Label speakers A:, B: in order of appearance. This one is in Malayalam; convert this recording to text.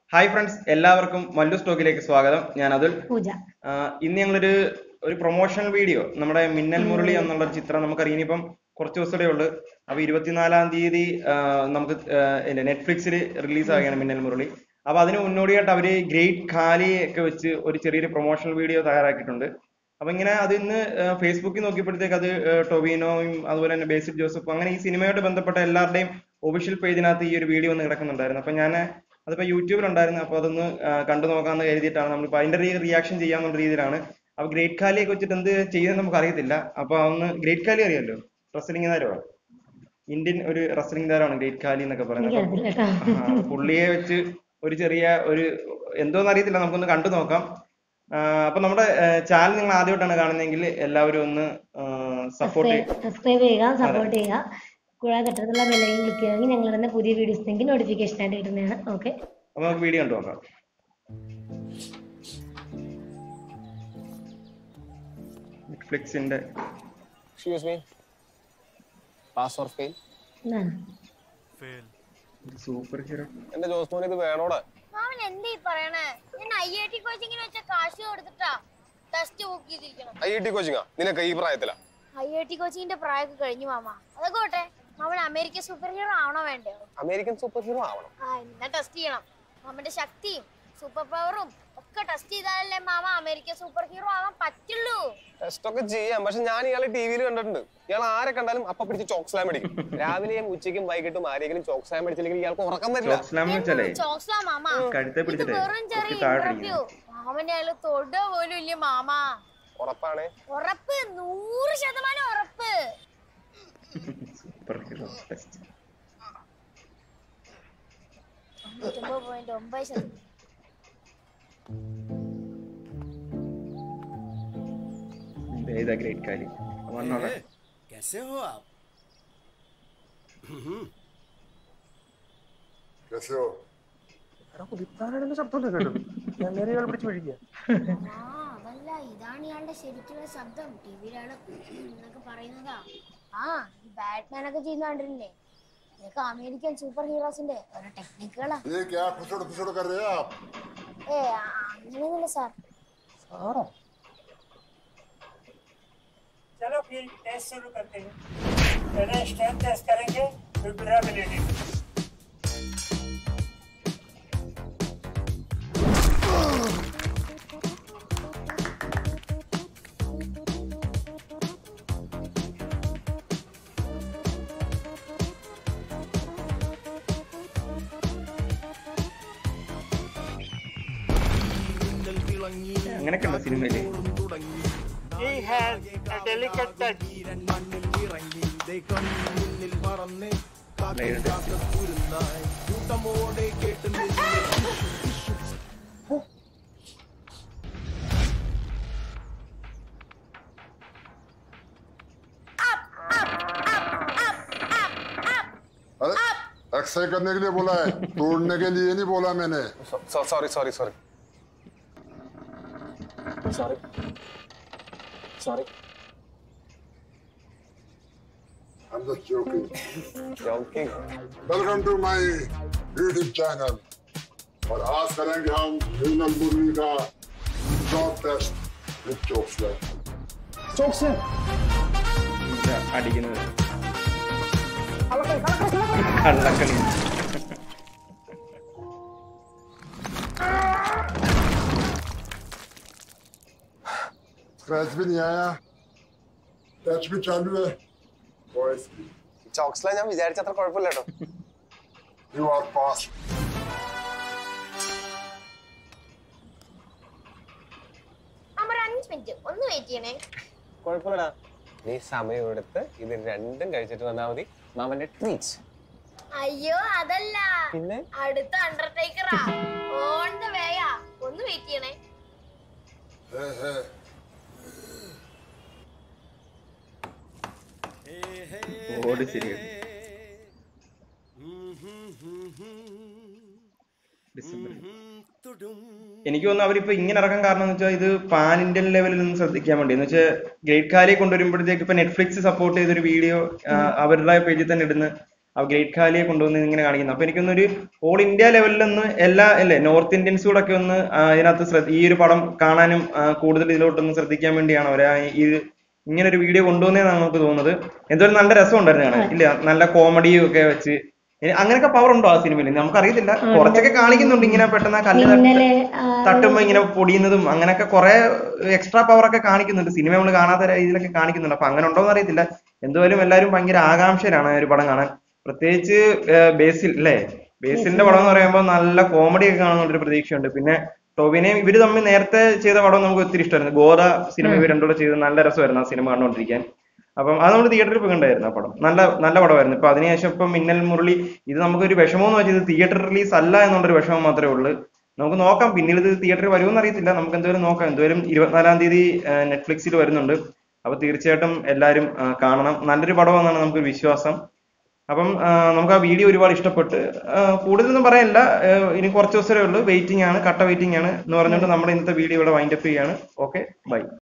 A: ഹായ് ഫ്രണ്ട്സ് എല്ലാവർക്കും മല്ലു സ്റ്റോക്കിലേക്ക് സ്വാഗതം ഞാൻ അതുൽ
B: പൂജ
A: ആ, ഇന്ന് ഞങ്ങളൊരു ഒരു പ്രൊമോഷണൽ വീഡിയോ നമ്മുടെ മിന്നൽ മുരളി എന്നുള്ള ഒരു ചിത്രം നമുക്കറിയാം ഇനിയിപ്പം കുറച്ച് ദിവസമേ ഉള്ളൂ അപ്പൊ ഇരുപത്തിനാലാം തീയതി ആ, നമുക്ക് നെറ്റ്ഫ്ലിക്സിൽ റിലീസ് ആവുകയാണ് മിന്നൽ മുരളി അപ്പൊ അതിന് മുന്നോടിയായിട്ട് അവര് ഗ്രേറ്റ് ഖാലി ഒക്കെ വെച്ച് ഒരു ചെറിയൊരു പ്രൊമോഷണൽ വീഡിയോ തയ്യാറാക്കിയിട്ടുണ്ട് അപ്പൊ ഇങ്ങനെ അത് ഇന്ന് ഫേസ്ബുക്കിൽ നോക്കിയപ്പോഴത്തേക്ക് അത് ആ, ടൊവിനോയും അതുപോലെ തന്നെ ബേസിൽ ജോസഫും അങ്ങനെ ഈ സിനിമയോട് ബന്ധപ്പെട്ട എല്ലാവരുടെയും ഒഫീഷ്യൽ പേജിനകത്ത് ഈ ഒരു വീഡിയോ ഒന്ന് കിടക്കുന്നുണ്ടായിരുന്നു അപ്പൊ ഞാൻ അതിപ്പോ യൂട്യൂബിലുണ്ടായിരുന്നു അപ്പൊ അതൊന്ന് ആ, കണ്ടു നോക്കാന്ന് കരുതിയിട്ടാണ് നമ്മളിപ്പോ അതിന്റെ റിയാക്ഷൻ ചെയ്യാന്നുള്ള രീതിയിലാണ് അപ്പൊ ഗ്രേറ്റ് ഖാലിയൊക്കെ വെച്ചിട്ട് എന്ത് ചെയ്യുന്നത് നമുക്ക് അറിയത്തില്ല അപ്പൊ ഒന്ന് ഗ്രേറ്റ് ഖാലി അറിയാലോ റെസ്ലിംഗ് താരമാണ് ഇന്ത്യൻ ഒരു റെസ്ലിംഗ് താരമാണ് ഗ്രേറ്റ് ഖാലി എന്നൊക്കെ പറയുന്നത് അപ്പൊ
B: എനിക്കറിയത്തില്ല കേട്ടോ
A: ആ, പുള്ളിയെ വെച്ച് ഒരു ചെറിയ ഒരു എന്തോന്ന് അറിയത്തില്ല നമുക്കൊന്ന് കണ്ടു നോക്കാം ആ, അപ്പൊ നമ്മുടെ ചാനൽ നിങ്ങൾ ആദ്യമായിട്ടാണ് കാണുന്നതെങ്കിൽ എല്ലാവരും ഒന്ന് സപ്പോർട്ട് ചെയ്യും
B: സബ്സ്ക്രൈബ് ചെയ്യുക സപ്പോർട്ട് ചെയ്യുക കൂടാതെ തൊട്ടടുത്തുള്ള ബെല്ലൈക്കൻ ക്ലിക്ക് ചെയ്യുകയാണെങ്കിൽ ഞങ്ങൾ ഇടുന്ന പുതിയ വീഡിയോസ് ഉണ്ടെങ്കിൽ നോട്ടിഫിക്കേഷൻ ആയിട്ട് കിട്ടുന്നതാണ് ഓക്കെ
A: അപ്പൊ നമുക്ക് വീഡിയോ കണ്ടു നോക്കാം നെറ്റ്ഫ്ലിക്സിന്റെ
C: Excuse me. Pass or fail?
B: എന്താണ്
A: സൂപ്പർ ഹീറോ
C: എന്റെ ജോസ്മോൻ ഇത് വേണോടെ
D: മാമൻ എന്തീ പറയണേ ഞാൻ ഐ ഐ ടി കോച്ചിങ്ങിന് വെച്ച കാശ് കൊടുത്തിട്ടാ ടെസ്റ്റ് ബുക്ക് ചെയ്തിരിക്കണം
C: ഐ ഐ ടി കോച്ചിങ്ങാ നിനക്ക് ഈ പ്രായത്തിലാ
D: ഐ ഐ ടി കോച്ചിങ്ങിന്റെ പ്രായമൊക്കെ കഴിഞ്ഞു മാമ അതൊക്കെ പോട്ടെ മാമൻ അമേരിക്ക സൂപ്പർ ഹീറോ ആവണോ വേണ്ടയോ
C: അമേരിക്കൻ സൂപ്പർ ഹീറോ ആവണം
D: ആ എന്നാ ടെസ്റ്റ് ചെയ്യണം മാമന്റെ ശക്തിയും സൂപ്പർ പവറും ഒക്കെ ടെസ്റ്റ് ചെയ്താലല്ലേ മാമ അമേരിക്ക സൂപ്പർ ഹീറോ ആവാൻ പറ്റുള്ളൂ
C: ടെസ്റ്റ് ഒക്കെ ചെയ്യാം പക്ഷെ ഞാൻ ഇയാളെ ടി വിയിൽ കണ്ടിട്ടുണ്ട് ഇയാൾ ആരെ കണ്ടാലും അപ്പൊ പിടിച്ച് ചോക്ക് സ്ലാം അടിക്കും രാവിലെയും ഉച്ചയ്ക്കും വൈകിട്ടും ആരെങ്കിലും ചോക്ക് സ്ലാം അടിച്ചില്ലെങ്കിൽ ഇയാൾക്ക് ഉറക്കം വരില്ല
A: ചോക്ക് സ്ലാം എന്ന് വെച്ചാലേ
D: ചോക്സ്ലാ മാമ
A: കഴുത്തെ
D: ഇത്
A: പിടിച്ചിട്ട്
D: വെറും ചെറിയ
A: പൊക്കി താഴെ
D: ഇന്റർവ്യൂ മാമന്റെ അയാൾ തൊട പോലും ഇല്ല മാമ
C: ഉറപ്പാണ്
D: ഉറപ്പ് നൂറ് ശതമാനം ഉറപ്പ്
A: സൂപ്പർ ഹീറോ ടെസ്റ്റ്
D: തൊണ്ണൂറ്റൊമ്പത് പോയിന്റ് ഒമ്പത് ശതമാനം
A: ഏതാ ഗ്രേറ്റ് കാലി വന്നോളെ
E: कैसे हो आप
F: कैसे हो
D: ആ അതല്ല ഇതാണ് ഇയാളുടെ ശരിക്കുള്ള ശബ്ദം ടിവിയിലാണ് എന്നൊക്കെ പറയുന്നതാ ആ ഈ ബാറ്റ്മാൻ ഒക്കെ ചെയ്യുന്ന കണ്ടിട്ടില്ലേ ഇതൊക്കെ അമേരിക്കൻ സൂപ്പർ ഹീറോസിന്റെ ഓരോ ടെക്നിക്കുകളാ
F: ये क्या खुसड़ खुसड़ कर रहे हैं आप
D: ഏ അങ്ങനെയൊന്നുമില്ല സാർ
G: चलो फिर टेस्ट शुरू करते हैं पहले स्ट्रेंथ टेस्ट करेंगे फिर ड्यूरेबिलिटी
A: അങ്ങനെയൊക്കെ ഉണ്ടോ സിനിമയില്
G: He has a delicate touch.
F: अरे एक्सरसाइज करने के लिए बोला है तोड़ने के लिए नहीं बोला मैंने
C: sorry sorry sorry sorry sorry
F: I'm just joking.
C: Joking
F: Welcome to my YouTube channel. और आज करेंगे हम मीनल मुरली का जॉब टेस्ट विद चोक्सलर
A: ഇതാ അടിക്കുന്നത് കള്ളക്കളി
F: स्क्रैच भी नहीं आया टच भी चालू है वॉइस भी
C: ചോക്സ്ല ഞാൻ വിചാരിച്ചത്ര കുഴപ്പമില്ല കേട്ടോ
F: यू आर पास
D: അമ്മ ഒരു അഞ്ച് മിനിറ്റ് ഒന്ന് വെയിറ്റ് ചെയ്യണേ
C: കുഴപ്പമില്ലടാ നീ സമയം എടുത്ത് ഇത് രണ്ടും കഴിച്ചിട്ട് വന്നാൽ മതി മാമന്റെ ട്രീറ്റ്സ്
D: അയ്യോ അതല്ല
C: പിന്നെ
D: അടുത്ത അണ്ടർടേക്കറാ ഓൺ ദ വേയാ ഒന്ന് വെയിറ്റ് ചെയ്യണേ
F: है है
A: ഓടി ശരി ഡിസംബർ എനിക്ക് തോന്നുന്നു അവരിപ്പോ ഇങ്ങനെ ഇറക്കാൻ കാരണം എന്ന് വെച്ചാൽ ഇത് പാൻ ഇന്ത്യൻ ലെവലിൽ നിന്ന് ശ്രദ്ധിക്കാൻ വേണ്ടി എന്ന് വെച്ചാൽ ഗ്രേറ്റ് കാലിയെ കൊണ്ടുവരുമ്പോഴത്തേക്ക് ഇപ്പൊ നെറ്റ്ഫ്ലിക്സ് സപ്പോർട്ട് ചെയ്തൊരു വീഡിയോ അവരുടെ പേജിൽ തന്നെ ഇടുന്നു ആ ഗ്രേറ്റ് ഖാലിയെ കൊണ്ടുവന്ന് ഇങ്ങനെ കാണിക്കുന്നത് അപ്പൊ എനിക്കൊന്നൊരു ഓൾ ഇന്ത്യ ലെവലിൽ ഒന്ന് എല്ലാ അല്ലേ നോർത്ത് ഇന്ത്യൻസ് കൂടെ ഒക്കെ ഒന്ന് ആ, ഇതിനകത്ത് ശ്രദ്ധ ഈ ഒരു പടം കാണാനും ആ, കൂടുതൽ ഇതിലോട്ടൊന്ന് ശ്രദ്ധിക്കാൻ വേണ്ടിയാണ് അവര് ആ ഈ ഇങ്ങനെ ഒരു വീഡിയോ കൊണ്ടുവന്നതെന്നാണ് നമുക്ക് തോന്നുന്നത് എന്തായാലും നല്ല രസമുണ്ടായിരുന്നു കാണാൻ ഇല്ല നല്ല കോമഡിയും ഒക്കെ വെച്ച് ഇനി അങ്ങനെയൊക്കെ പവർ ഉണ്ടോ ആ സിനിമയിൽ നമുക്കറിയത്തില്ല കുറച്ചൊക്കെ കാണിക്കുന്നുണ്ട് ഇങ്ങനെ പെട്ടെന്ന് ആ കല്ല് തട്ട്
B: ഇന്നലെ ആ,
A: തട്ടുമ്പോ ഇങ്ങനെ പൊടിയുന്നതും അങ്ങനെയൊക്കെ കുറെ എക്സ്ട്രാ പവർ ഒക്കെ കാണിക്കുന്നുണ്ട് സിനിമ നമ്മൾ കാണാത്ത രീതിയിലൊക്കെ കാണിക്കുന്നുണ്ട് അപ്പൊ അങ്ങനെ ഉണ്ടോന്ന് അറിയത്തില്ല എന്തായാലും എല്ലാവരും ഭയങ്കര ആകാംക്ഷയിലാണ് ആ ഒരു പടം കാണാൻ പ്രത്യേകിച്ച് ഏർ ബേസിൽ അല്ലേ ബേസിലിന്റെ പടം എന്ന് പറയുമ്പോൾ നല്ല കോമഡി ഒക്കെ കാണുന്ന ഒരു പ്രതീക്ഷയുണ്ട് പിന്നെ ടോവിനെയും ഇവര് തമ്മിൽ നേരത്തെ ചെയ്ത പടം നമുക്ക് ഒത്തിരി ഇഷ്ടമായിരുന്നു ഗോദ സിനിമ ഇവർ രണ്ടുകൂടെ ചെയ്ത് നല്ല രസമായിരുന്നു ആ സിനിമ കണ്ടുകൊണ്ടിരിക്കാൻ അപ്പം അത് നമ്മൾ തിയേറ്ററിൽ പോയി കണ്ടായിരുന്നു ആ പടം നല്ല നല്ല പടമായിരുന്നു ഇപ്പൊ അതിനുശേഷം ഇപ്പൊ മിന്നൽ മുരളി ഇത് നമുക്കൊരു വിഷമം എന്ന് വെച്ചാൽ ഇത് തിയേറ്റർ റിലീസ് അല്ല എന്നുള്ളൊരു വിഷമം മാത്രമേ ഉള്ളൂ നമുക്ക് നോക്കാം പിന്നീട് ഇത് തിയേറ്ററിൽ വരുമെന്ന് അറിയത്തില്ല നമുക്ക് എന്തായാലും നോക്കാം എന്തായാലും ഇരുപത്തിനാലാം തീയതി നെറ്റ്ഫ്ലിക്സിൽ വരുന്നുണ്ട് അപ്പൊ തീർച്ചയായിട്ടും എല്ലാവരും ആ, കാണണം നല്ലൊരു പടമാണെന്നാണ് നമുക്ക് വിശ്വാസം അപ്പം ആ, നമുക്ക് ആ വീഡിയോ ഒരുപാട് ഇഷ്ടപ്പെട്ട് ആ, കൂടുതലൊന്നും പറയാനില്ല ആ, ഇനി കുറച്ച് ദിവസമേ ഉള്ളൂ വെയിറ്റിംഗ് ആണ് കട്ട വെയിറ്റിംഗ് ആണ് എന്ന് പറഞ്ഞുകൊണ്ട് നമ്മുടെ ഇന്നത്തെ വീഡിയോ ഇവിടെ വൈൻഡപ്പ് ചെയ്യാണ് ഓക്കെ ബൈ